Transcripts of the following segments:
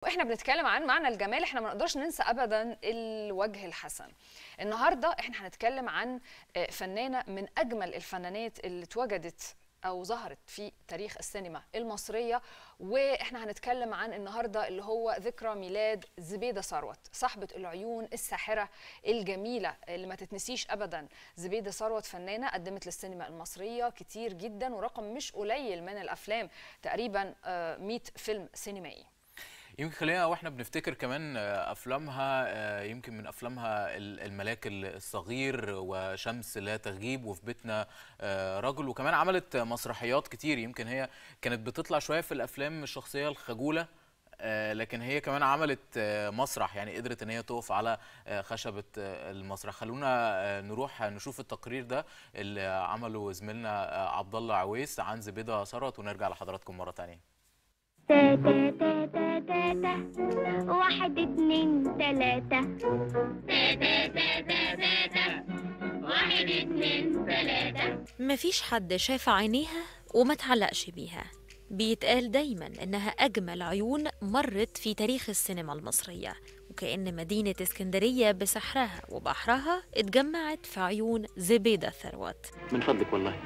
واحنا بنتكلم عن معنى الجمال احنا ما نقدرش ننسى ابدا الوجه الحسن النهارده احنا هنتكلم عن آه، فنانه من اجمل الفنانات اللي اتوجدت او ظهرت في تاريخ السينما المصريه واحنا هنتكلم عن النهارده اللي هو ذكرى ميلاد زبيده ثروت صاحبه العيون الساحره الجميله اللي ما تتنسيش ابدا زبيده ثروت فنانه قدمت للسينما المصريه كتير جدا ورقم مش قليل من الافلام تقريبا آه، 100 فيلم سينمائي يمكن خلينا واحنا بنفتكر كمان آه، افلامها آه، يمكن من افلامها ال- الملاك الصغير وشمس لا تغيب وفي بيتنا آه، رجل وكمان عملت مسرحيات كتير يمكن هي كانت بتطلع شويه في الافلام الشخصيه الخجوله آه، لكن هي كمان عملت آه، مسرح يعني قدرت ان هي تقف على آه، خشبه آه، المسرح خلونا آه، نروح نشوف التقرير ده اللي عمله زميلنا آه، عبد الله عويس عن زبيده ثروت ونرجع لحضراتكم مره تانية تا تا تا تا تا تا واحد اتنين تلاتة تا تا تا تا تا تا واحد اتنين تلاتة مفيش حد شاف عينيها وما تعلقش بيها بيتقال دايما إنها أجمل عيون مرت في تاريخ السينما المصرية وكأن مدينة اسكندرية بسحرها وبحرها اتجمعت في عيون زبيدة ثروت من فضلك والله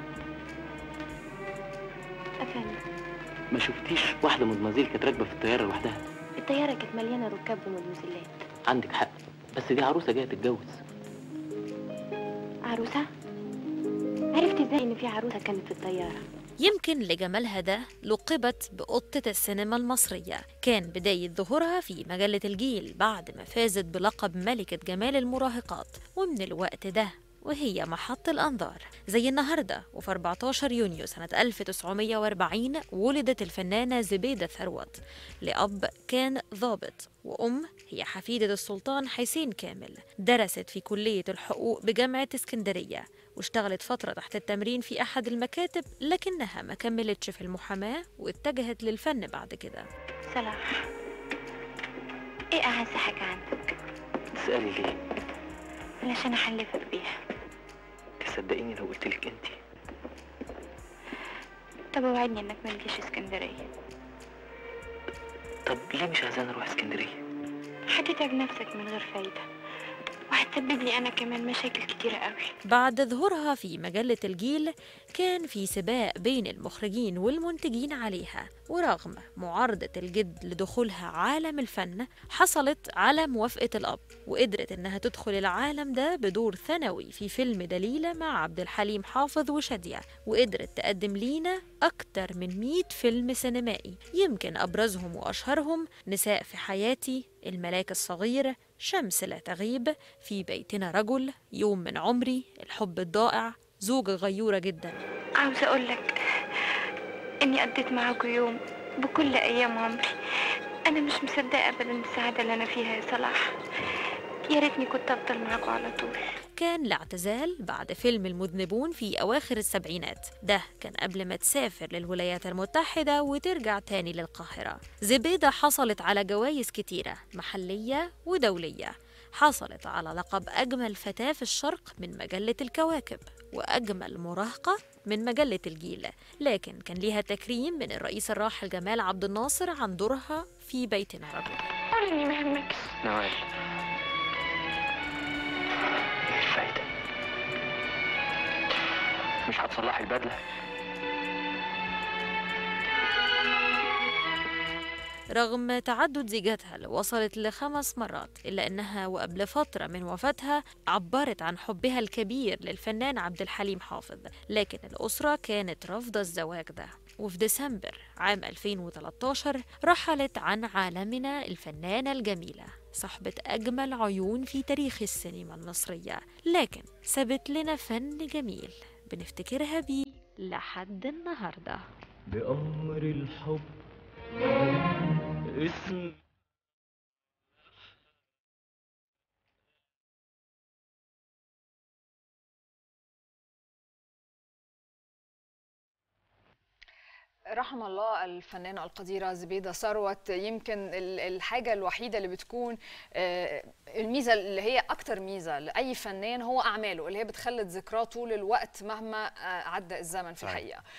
أفندم ما شفتيش واحدة مدمزيل كانت راكبة في الطيارة لوحدها الطيارة كانت مليانة ركاب ومدمزلات عندك حق بس دي عروسة جاية تتجوز عروسة؟ عرفت ازاي ان في عروسة كانت في الطيارة؟ يمكن لجمالها ده لقبت بقطة السينما المصرية كان بداية ظهورها في مجلة الجيل بعد ما فازت بلقب ملكة جمال المراهقات ومن الوقت ده وهي محط الأنظار زي النهاردة وفي 14 يونيو سنة 1940 ولدت الفنانة زبيدة ثروت لأب كان ضابط وأم هي حفيدة السلطان حسين كامل درست في كلية الحقوق بجامعة اسكندرية واشتغلت فترة تحت التمرين في أحد المكاتب لكنها ما كملتش في المحاماة واتجهت للفن بعد كده صلاح ايه أعز حاجة عندك؟ تسألي ليه علشان أحلفك بيها تصدقيني لو قلتلك انتي طب اوعدني انك ما تجيش اسكندرية طب ليه مش عايزاني اروح اسكندرية هتتعب نفسك من غير فايدة وهتسبب لي أنا كمان مشاكل كتيرة قوي بعد ظهورها في مجلة الجيل كان في سباق بين المخرجين والمنتجين عليها ورغم معارضة الجد لدخولها عالم الفن حصلت على موافقة الأب وقدرت إنها تدخل العالم ده بدور ثانوي في فيلم دليلة مع عبد الحليم حافظ وشادية وقدرت تقدم لينا أكتر من 100 فيلم سينمائي يمكن أبرزهم وأشهرهم نساء في حياتي الملاك الصغير شمس لا تغيب في بيتنا رجل يوم من عمري الحب الضائع زوجة غيورة جدا عاوزة أقولك إني قضيت معاكوا يوم بكل أيام عمري أنا مش مصدقة أبدا السعادة اللي أنا فيها يا صلاح يا ريتني كنت أفضل معاكوا على طول كان الاعتزال بعد فيلم المذنبون في أواخر السبعينات ده كان قبل ما تسافر للولايات المتحدة وترجع تاني للقاهرة زبيدة حصلت على جوائز كتيرة محلية ودولية حصلت على لقب أجمل فتاة في الشرق من مجلة الكواكب وأجمل مراهقة من مجلة الجيل لكن كان ليها تكريم من الرئيس الراحل جمال عبد الناصر عن دورها في بيتنا رجل قول إني ما همكش نوال ايه الفايدة مش هتصلحي البدلة رغم تعدد زيجاتها اللي وصلت لخمس مرات إلا أنها وقبل فترة من وفاتها عبرت عن حبها الكبير للفنان عبد الحليم حافظ لكن الأسرة كانت رافضة الزواج ده وفي ديسمبر عام 2013 رحلت عن عالمنا الفنانة الجميلة صاحبة أجمل عيون في تاريخ السينما المصرية لكن سابت لنا فن جميل بنفتكرها بيه لحد النهارده بأمر الحب اسم رحم الله الفنانة القديرة زبيدة ثروت يمكن ال- الحاجة الوحيدة اللي بتكون آه، الميزة اللي هي أكتر ميزة لأي فنان هو أعماله اللي هي بتخلد ذكراه طول الوقت مهما آه، عدى الزمن في صحيح. الحقيقة